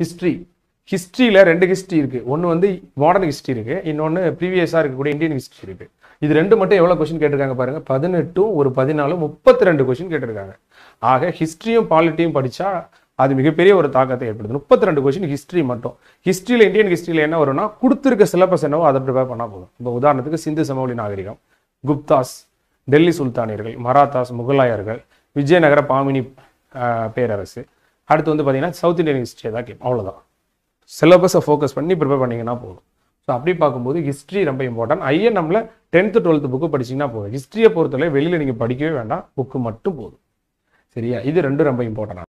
history ஹிஸ்ட்ரியில் ரெண்டு history இருக்குது ஒன்று வந்து மாடர்ன் ஹிஸ்ட்ரி இருக்குது இன்னொன்று ப்ரீவியஸாக இருக்கக்கூடிய இந்தியன் ஹிஸ்ட்ரி இருக்குது இது ரெண்டு மட்டும் எவ்வளோ கொஸ்டின் கேட்டிருக்காங்க பாருங்கள் பதினெட்டும் ஒரு பதினாலு முப்பத்தி ரெண்டு கொஸ்டின் கேட்டிருக்காங்க ஆக ஹிஸ்ட்ரியும் பாலிட்டியும் படித்தா அது மிகப்பெரிய ஒரு தாக்கத்தை ஏற்படுது முப்பத்தி ரெண்டு கொஸ்டின் ஹிஸ்ட்ரி மட்டும் ஹிஸ்ட்ரியில் இந்தியன் ஹிஸ்ட்ரியில் என்ன வரும்னா கொடுத்துருக்க சிலபஸ் என்னவோ அதை ப்ரிப்பேர் பண்ணால் போதும் இப்போ உதாரணத்துக்கு சிந்து சமவெளி நாகரிகம் குப்தாஸ் டெல்லி சுல்தானியர்கள் மராத்தாஸ் முகலாயர்கள் விஜயநகர பாமினி ஆஹ், பேரரசு அடுத்து வந்து பார்த்தீங்கன்னா சவுத் இந்தியன் ஹிஸ்ட்ரி தான் கேட்கும் அவ்வளோதான் சிலபஸை ஃபோக்கஸ் பண்ணி ப்ரிப்பேர் பண்ணிங்கன்னா போதும் ஸோ அப்படி பார்க்கும்போது ஹிஸ்ட்ரி ரொம்ப இம்பார்ட்டன்ட் ஐஎன்எம்ல டென்த்து டுவெல்த்து புக்கு படிச்சீங்கன்னா போதும் ஹிஸ்ட்ரியை பொறுத்தவரை வெளியில் நீங்கள் படிக்கவே வேண்டாம் புக்கு மட்டும் போதும் சரியா இது ரெண்டும் ரொம்ப இம்பார்ட்டன்ட்